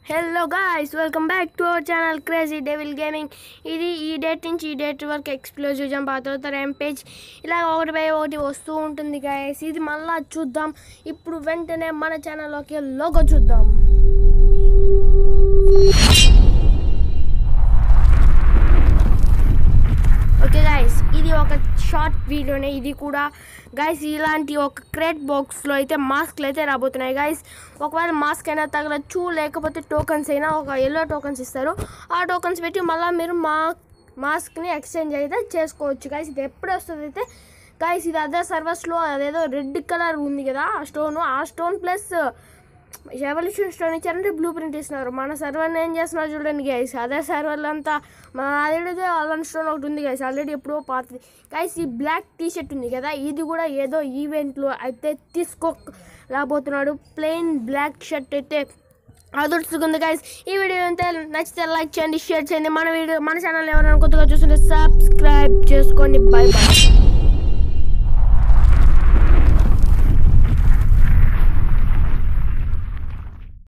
hello guys welcome back to our channel crazy devil gaming ఇది ఈ date నుంచి ఈ డేట్ వరకు ఎక్స్ప్లోజివ్ జంప్ ఆ తర్వాత ర్యాంపేజ్ ఇలా ఒకటి బై ఒకటి వస్తూ ఉంటుంది గాయస్ ఇది మళ్ళా చూద్దాం ఇప్పుడు వెంటనే మన ఛానల్లోకి లోగో చూద్దాం ఓకే గాయస్ ఇది ఒక షార్ట్ వీడియోనే ఇది కూడా గైస్ ఇలాంటి ఒక క్రేట్ బాక్స్లో అయితే మాస్క్లు అయితే రాబోతున్నాయి గైస్ ఒకవేళ మాస్క్ అయినా తగలచ్చు లేకపోతే టోకన్స్ అయినా ఒక ఎల్లో టోకన్స్ ఇస్తారు ఆ టోకన్స్ పెట్టి మళ్ళీ మీరు మా మాస్క్ని ఎక్స్చేంజ్ అయితే చేసుకోవచ్చు గైస్ ఇది ఎప్పుడు వస్తుంది అయితే గైస్ ఇది అదే సర్వస్లో అదేదో రెడ్ కలర్ ఉంది కదా ఆ స్టోన్ ఆ స్టోన్ ప్లస్ ఎవల్యూషన్ స్టోన్ ఇచ్చారంటే బ్లూ ప్రింట్ ఇస్తున్నారు మన సర్వర్ని ఏం చేస్తున్నారు చూడండి గైస్ అదే సర్వర్లు అంతా మన ఆల్రెడీ అలాంటి స్టోన్ ఒకటి ఉంది గైస్ ఆల్రెడీ ఎప్పుడో పాతది గైస్ ఈ బ్లాక్ టీ షర్ట్ ఉంది కదా ఇది కూడా ఏదో ఈవెంట్లో అయితే తీసుకో రాబోతున్నాడు ప్లెయిన్ బ్లాక్ షర్ట్ అయితే అదుర్చుకుంది గైస్ ఈ వీడియో అయితే నచ్చితే లైక్ చేయండి షేర్ చేయండి మన వీడియో మన ఛానల్ ఎవరైనా కొత్తగా చూస్తుంటే సబ్స్క్రైబ్ చేసుకోండి బై బాయ్